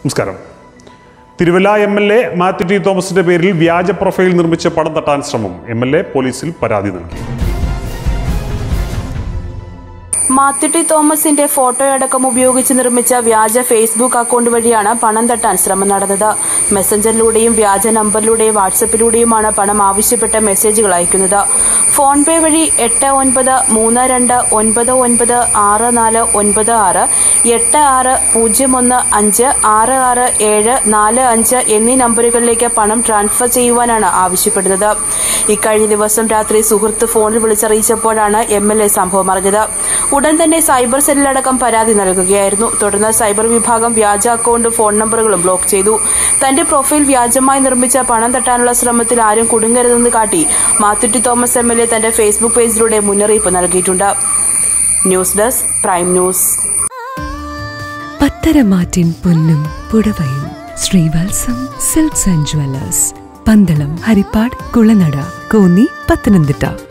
നമസ്കാരം Thiruvalla M L A Mathew T തോമസിന്റെ പേരിൽ വ്യാജ പ്രൊഫൈൽ നിർമ്മിച്ച് പണം തട്ടാൻ ശ്രമം എം എൽ എ പോലീസിൽ പരാതി നൽകി മാത്യു ടി തോമസിന്റെ ഫോട്ടോയടക്കം ഉപയോഗിച്ച് നിർമ്മിച്ച വ്യാജ ഫേസ്ബുക്ക് അക്കൗണ്ട് വഴിയാണ് പണം തട്ടാൻ ശ്രമം നടന്നത് മെസ്സഞ്ചറിലൂടെയും വ്യാജ നമ്പറിലൂടെയും വാട്സപ്പിലൂടെയുമാണ് പണം ആവശ്യപ്പെട്ട മെസ്സേജുകൾ അയക്കുന്നത് ഫോൺ പേ വഴി എട്ട് ഒൻപത് മൂന്ന് രണ്ട് ഒൻപത് ഒൻപത് ആറ് നാല് ഒൻപത് ആറ് എട്ട് ആറ് പൂജ്യം ഒന്ന് അഞ്ച് ആറ് ആറ് ഏഴ് നാല് അഞ്ച് എന്നീ നമ്പറുകളിലേക്ക് പണം ട്രാൻസ്ഫർ ചെയ്യുവാനാണ് ആവശ്യപ്പെടുന്നത് ഇക്കഴിഞ്ഞ ദിവസം രാത്രി സുഹൃത്ത് ഫോണിൽ വിളിച്ചറിയിച്ചപ്പോഴാണ് എം എൽ എ സംഭവം അറിഞ്ഞത് ഉടൻ തന്നെ സൈബർ സെല്ലിലടക്കം പരാതി നൽകുകയായിരുന്നു തുടർന്ന് സൈബർ വിഭാഗം വ്യാജ അക്കൌണ്ട് ഫോൺ നമ്പറുകളും ബ്ലോക്ക് ചെയ്തു തന്റെ പ്രൊഫൈൽ വ്യാജമായി നിർമ്മിച്ച പണം തട്ടാനുള്ള ശ്രമത്തിൽ ആരും കുടുങ്ങരുതെന്ന് കാട്ടി Mathew T Thomas M L A തന്റെ ഫേസ്ബുക്ക് പേജിലൂടെ മുന്നറിയിപ്പ് നൽകിയിട്ടുണ്ട് ന്യൂസ് ഡെസ്ക് പ്രൈം ന്യൂസ് പത്തരമാറ്റിൻ പൊന്നും പുടവയും Sreevalsam silks and jewellers Pandalam Haripad Kulanada Konni Pathanamthitta